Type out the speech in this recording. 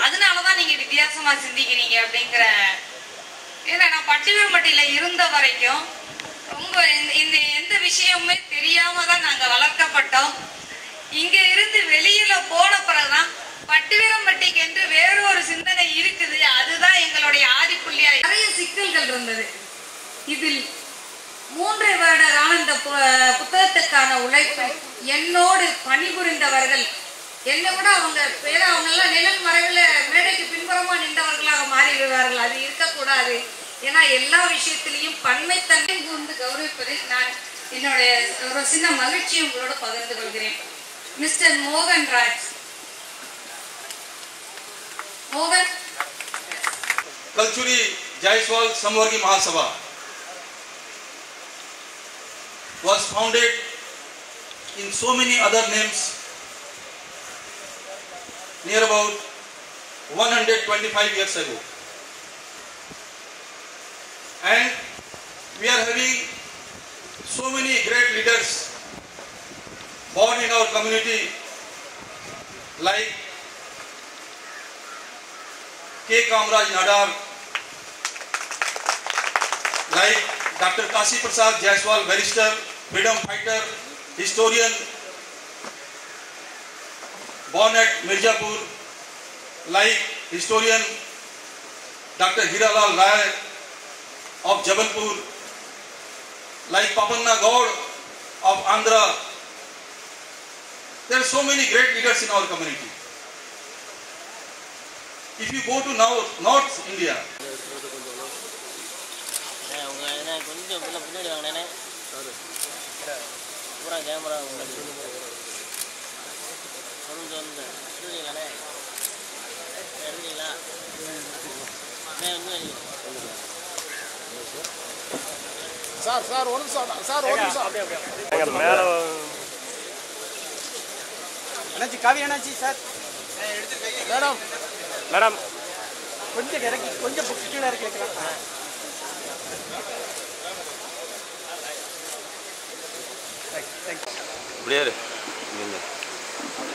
அதனாலதான் நீங்க வித்தியாசமா சிந்திக்கிறீங்க அப்படிங்கிற ஏன்னா நான் பட்டிவீரம்பட்டியில இருந்த வரைக்கும் ரொம்ப இந்த- இந்த எந்த விஷயமுமே தெரியாம தான் நாங்க வளர்க்கப்பட்டோம் இங்க இருந்து வெளியில போன பிறகுதான் பட்டிவீரம்பட்டிக்கு என்று வேறொரு சிந்தனை இருக்குது அதுதான் எங்களுடைய ஆதிப்புள்ளியா நிறைய சிக்கல்கள் இருந்தது இதில் மூன்று வருட காலம் இந்த பு- புத்தகத்துக்கான உழைப்பு என்னோடு பணிபுரிந்தவர்கள் என்னை விட அவங்க பேர அவங்க எல்லாம் நிழல் மறைவில் மேடைக்கு பின்புறமா நின்றவர்களாக மாறி விடுவார்கள் அது இருக்கக்கூடாது ஏன்னா எல்லா விஷயத்திலையும் பன்மைத்தன்மை கூர்ந்து கௌரவிப்பதில் நான் என்னுடைய ஒரு சின்ன மகிழ்ச்சியை உங்களோட பகிர்ந்து கொள்கிறேன் மிஸ்டர் மோகன் ராஜ் மோகன் कलचुरी जायसवाल समवर्गी महासभा was founded in so many other names near about 125 years ago and we are having so many great leaders born in our community like K. Kamraj Nadar, like Dr. Kasi Prasad Jaiswal, barrister, freedom fighter, historian, born at Mirzapur, like historian Dr. Hiralal Rai of Jabalpur, like Papanna Gaud of Andhra. There are so many great leaders in our community. If you go to North, North India, அண்ணே, உங்க என்ன கொஞ்சம் பிள்ளை பின்னாடி வாங்கினேனே பூரா camera சொல்லுங்க சொல்லுங்க எடுத்தீங்களாண்ணே எடுத்தீங்களா அண்ணே வந்து சார் சார் ஒரு நிமிஷம் சார் ஒரு நிமிஷம் மேலே அண்ணாச்சி காவி அண்ணாச்சி சார் மேடம் மேடம் கொஞ்சம் இறக்கி கொஞ்சம் புக்கு கீழே இறக்கி வைக்கலாம் இப்படியே இரு. இங்க இருந்து.